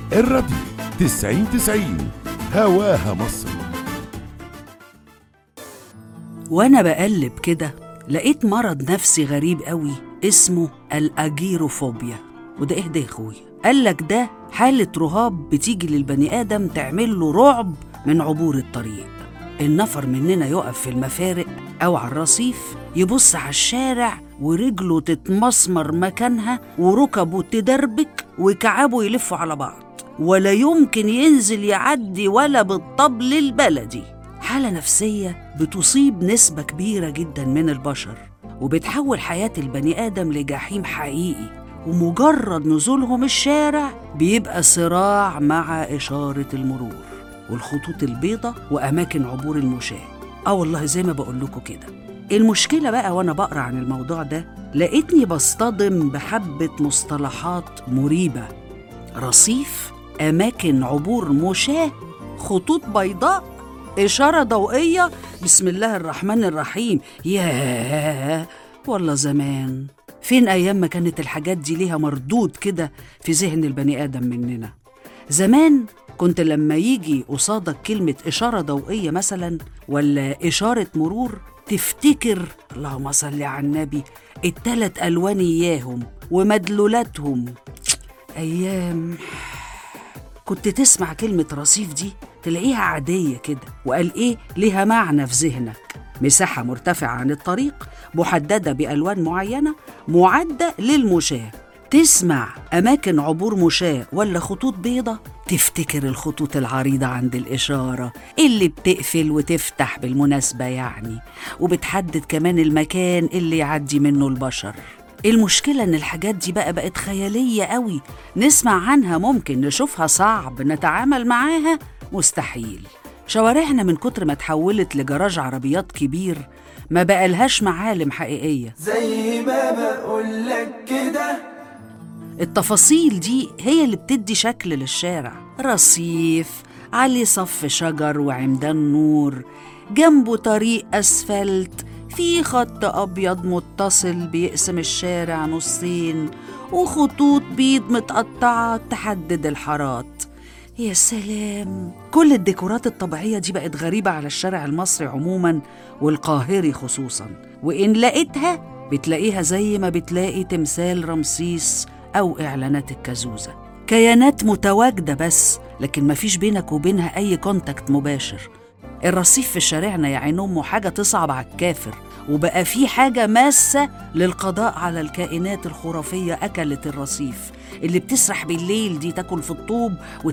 الراديو تسعين تسعين هواها مصر وانا بقلب كده لقيت مرض نفسي غريب قوي اسمه الاجيروفوبيا وده ايه ده يا اخويا قالك ده حالة رهاب بتيجي للبني آدم تعمل له رعب من عبور الطريق النفر مننا يقف في المفارق أو على الرصيف يبص على الشارع ورجله تتمسمر مكانها وركبه تدربك وكعابه يلفوا على بعض ولا يمكن ينزل يعدي ولا بالطبل البلدي حالة نفسية بتصيب نسبة كبيرة جدا من البشر وبتحول حياة البني آدم لجحيم حقيقي ومجرد نزولهم الشارع بيبقى صراع مع إشارة المرور والخطوط البيضاء وأماكن عبور المشاة آه والله زي ما بقول لكم كده المشكلة بقى وأنا بقرأ عن الموضوع ده لقيتني بصطدم بحبة مصطلحات مريبة رصيف أماكن عبور مشاة خطوط بيضاء إشارة ضوئية بسم الله الرحمن الرحيم ياه والله زمان فين أيام ما كانت الحاجات دي ليها مردود كده في ذهن البني آدم مننا زمان كنت لما يجي قصادك كلمة إشارة ضوئية مثلا ولا إشارة مرور تفتكر اللهم صل على النبي التلات ألوان إياهم ومدلولاتهم أيام كنت تسمع كلمة رصيف دي تلاقيها عادية كده وقال إيه ليها معنى في ذهنك مساحة مرتفعة عن الطريق محددة بألوان معينة معدة للمشاة تسمع أماكن عبور مشاة ولا خطوط بيضة تفتكر الخطوط العريضة عند الإشارة اللي بتقفل وتفتح بالمناسبة يعني وبتحدد كمان المكان اللي يعدي منه البشر المشكلة إن الحاجات دي بقى بقت خيالية قوي نسمع عنها ممكن نشوفها صعب نتعامل معاها مستحيل شوارعنا من كتر ما اتحولت لجراج عربيات كبير ما بقالهاش معالم حقيقية زي ما بقولك كده التفاصيل دي هي اللي بتدي شكل للشارع رصيف عليه صف شجر وعمدان نور جنبه طريق أسفلت في خط أبيض متصل بيقسم الشارع نصين وخطوط بيض متقطعة تحدد الحارات يا سلام كل الديكورات الطبيعية دي بقت غريبة على الشارع المصري عموما والقاهري خصوصا وإن لقيتها بتلاقيها زي ما بتلاقي تمثال رمسيس أو إعلانات الكازوزة كيانات متواجدة بس لكن مفيش بينك وبينها أي كونتاكت مباشر الرصيف في شارعنا يا عين أمه حاجة تصعب على الكافر وبقى في حاجة ماسة للقضاء على الكائنات الخرافية أكلت الرصيف اللي بتسرح بالليل دي تاكل في الطوب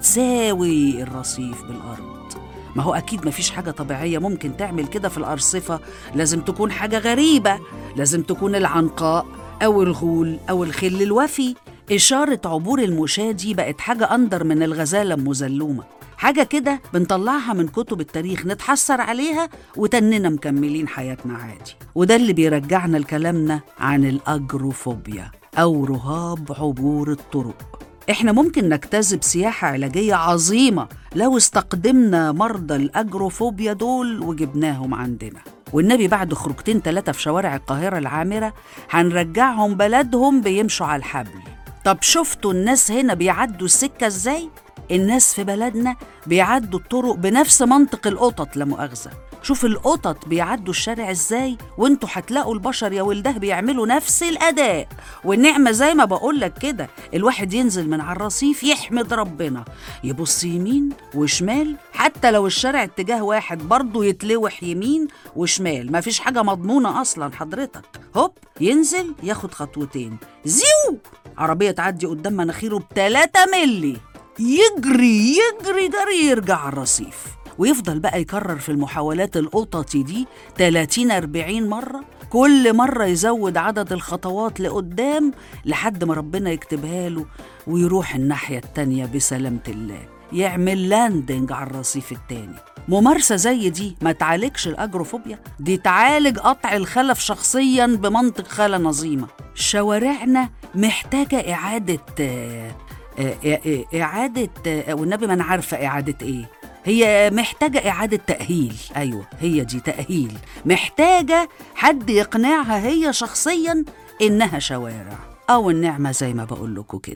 وتساوي الرصيف بالأرض ما هو أكيد مفيش حاجة طبيعية ممكن تعمل كده في الأرصفة لازم تكون حاجة غريبة لازم تكون العنقاء أو الغول أو الخل الوفي إشارة عبور المشاة دي بقت حاجة أندر من الغزالة المزلومة حاجة كده بنطلعها من كتب التاريخ نتحسر عليها وتننا مكملين حياتنا عادي وده اللي بيرجعنا لكلامنا عن الأجروفوبيا أو رهاب عبور الطرق احنا ممكن نجتذب سياحة علاجية عظيمة لو استقدمنا مرضى الأجروفوبيا دول وجبناهم عندنا والنبي بعد خروجتين ثلاثة في شوارع القاهرة العامرة هنرجعهم بلدهم بيمشوا على الحبل طب شفتوا الناس هنا بيعدوا السكة ازاي؟ الناس في بلدنا بيعدوا الطرق بنفس منطق القطط لا مؤاخذة شوف القطط بيعدوا الشارع ازاي وانتوا هتلاقوا البشر يا ولده بيعملوا نفس الاداء والنعمه زي ما بقولك كده الواحد ينزل من على الرصيف يحمد ربنا يبص يمين وشمال حتى لو الشارع اتجاه واحد برضه يتلوح يمين وشمال مفيش حاجه مضمونه اصلا حضرتك هوب ينزل ياخد خطوتين زيو عربيه تعدي قدام مناخيره بتلاتة ملي يجري يجري جري يرجع على الرصيف ويفضل بقى يكرر في المحاولات القططي دي 30 40 مرة كل مرة يزود عدد الخطوات لقدام لحد ما ربنا يكتبها له ويروح الناحية التانية بسلامة الله يعمل لاندنج على الرصيف التاني ممارسة زي دي ما تعالجش الأجروفوبيا دي تعالج قطع الخلف شخصيا بمنطق خالة نظيمة شوارعنا محتاجة إعادة آه، آه، آه، إعادة آه، والنبي ما أنا عارفة إعادة إيه هي محتاجة إعادة تأهيل أيوة هي دي تأهيل محتاجة حد يقنعها هي شخصيا إنها شوارع أو النعمة زي ما بقول لكم كده